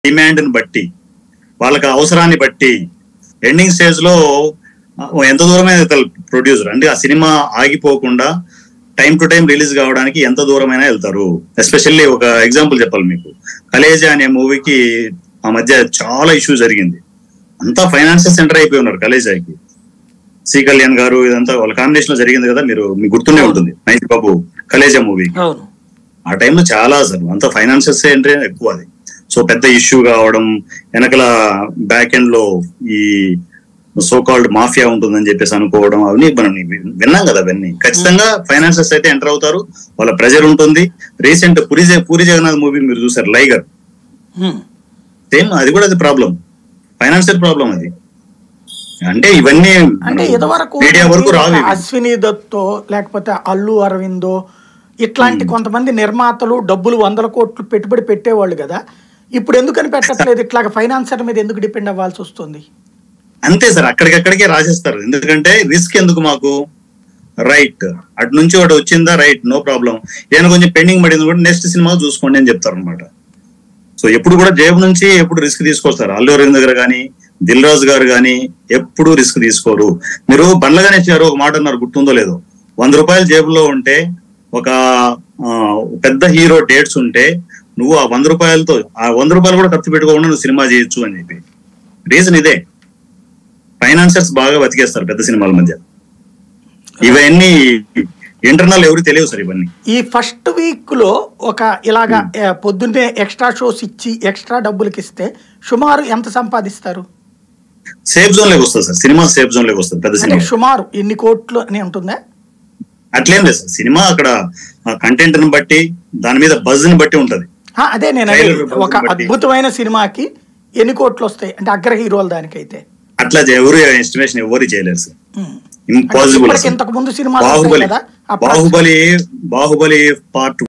Demand ని బట్టి వాళ్ళకి అవసరాన్ని బట్టి ఎండింగ్ స్టేజ్ లో ఆ, ఎంత దూరమైన ప్రొడ్యూసర్ అంటే ఆ సినిమా ఆగిపోకుండా టైం టు టైం రిలీజ్ కావడానికి ఎంత దూరమైనా వెళ్తారు ఎస్పెషల్లీ ఒక ఎగ్జాంపుల్ చెప్పాలి మీకు కలేజా అనే మూవీకి ఆ మధ్య చాలా ఇష్యూ జరిగింది అంతా ఫైనాన్షియల్ సెంటర్ అయిపోయి ఉన్నారు కలేజాకి సి కళ్యాణ్ గారు ఇదంతా వాళ్ళ కాంబినేషన్ లో జరిగింది కదా మీరు మీకు గుర్తుండే ఉంటుంది మహేష్ బాబు కలేజా మూవీ అవును ఆ టైంలో చాలా అసలు అంత ఫైనాన్షియల్స్ ఏంటి ఎక్కువ అది సో పెద్ద ఇష్యూ కావడం వెనకల బ్యాక్ ఎండ్ లో ఈ సో కాల్డ్ మాఫియా ఉంటుందని చెప్పేసి అనుకోవడం అవన్నీ మనం విన్నాం కదా అవన్నీ ఖచ్చితంగా ఫైనాన్షియల్స్ అయితే ఎంటర్ అవుతారు వాళ్ళ ప్రెజర్ ఉంటుంది రీసెంట్ పూరి జగ- పూరి జగన్నాథ్ మూవీ మీరు చూసారు లైగర్ హ్మ్. సేమ్ అది కూడా అది ప్రాబ్లం ఫైనాన్షియల్ ప్రాబ్లం అది అంటే ఇవన్నీ అంటే ఇదివరకు మీడియా వరకు రావు ఇవి. అశ్విని దత్తో లేకపోతే అల్లు అరవిందో ఇట్లాంటి కొంతమంది నిర్మాతలు డబ్బులు వందల కోట్లు పెట్టుబడి పెట్టేవాళ్ళు కదా ఇప్పుడు ఎందుకని పెట్టట్లేదు ఇట్లాగ ఫైనాన్సర్ మీద ఎందుకు డిపెండ్ అవ్వాల్సి వస్తుంది అంతే సార్ అక్కడికక్కడికే రాసేస్తారు ఎందుకంటే రిస్క్ ఎందుకు మాకు రైట్ అటు నుంచి ఒకటి వచ్చిందా రైట్ నో ప్రాబ్లం ఏదైనా కొంచెం పెండింగ్ పడింది కూడా నెక్స్ట్ సినిమా చూసుకోండి అని చెప్తారు అనమాట సో ఎప్పుడు కూడా జేబు నుంచి ఎప్పుడు రిస్క్ తీసుకొస్తారు అల్లు అరవింద్ గారు కానీ దిల్ రాజు గారు కానీ ఎప్పుడు రిస్క్ తీసుకోరు మీరు బండ్ల గణేష్ గారు ఒక మాట అన్నారు గుర్తుందో లేదో వంద రూపాయలు జేబులో ఉంటే ఒక ఆ, పెద్ద హీరో డేట్స్ ఉంటే నువ్వు ఆ వంద రూపాయలతో ఆ వంద రూపాయలు కూడా ఖర్చు పెట్టుకోకుండా నువ్వు సినిమా చేయొచ్చు అని చెప్పి రీజన్ ఇదే ఫైనాన్సర్స్ బాగా బతికేస్తారు పెద్ద సినిమాల మధ్య ఇవన్నీ ఇంటర్నల్ ఎవరు తెలియవు సార్ ఇవన్నీ ఈ ఫస్ట్ వీక్ లో ఒక ఇలాగా ఏ, పొద్దున్నే ఎక్స్ట్రా షోస్ ఇచ్చి ఎక్స్ట్రా డబ్బులకి ఇస్తే సుమారు ఎంత సంపాదిస్తారు సేఫ్ జోన్ లోకి వస్తుంది సార్ సినిమా సేఫ్ జోన్ లోకి వస్తుంది పెద్ద అంటే సినిమా సుమారు ఎన్ని కోట్లు అని ఉంటుందా అట్లేం లేదు సార్ సినిమా అక్కడ కంటెంట్ ని బట్టి దాని మీద బజ్ ని బట్టి ఉంటది ఆ, అదే నేను Trailer అనేది. report ఒక బట్టి. అద్భుతమైన సినిమాకి ఎన్ని కోట్లు వస్తాయి అంటే అగ్ర హీరోల దానికైతే అట్లా ఎవరు ఎస్టిమేషన్ ఎవరు చేయలేరు సార్ ఉమ్. ఇంపాసిబుల్ ఇప్పటికి ఇంతకు ముందు సినిమాలు ఉంటాయి బాహుబలి కదా, ఆ బాహుబలి బాహుబలి పార్ట్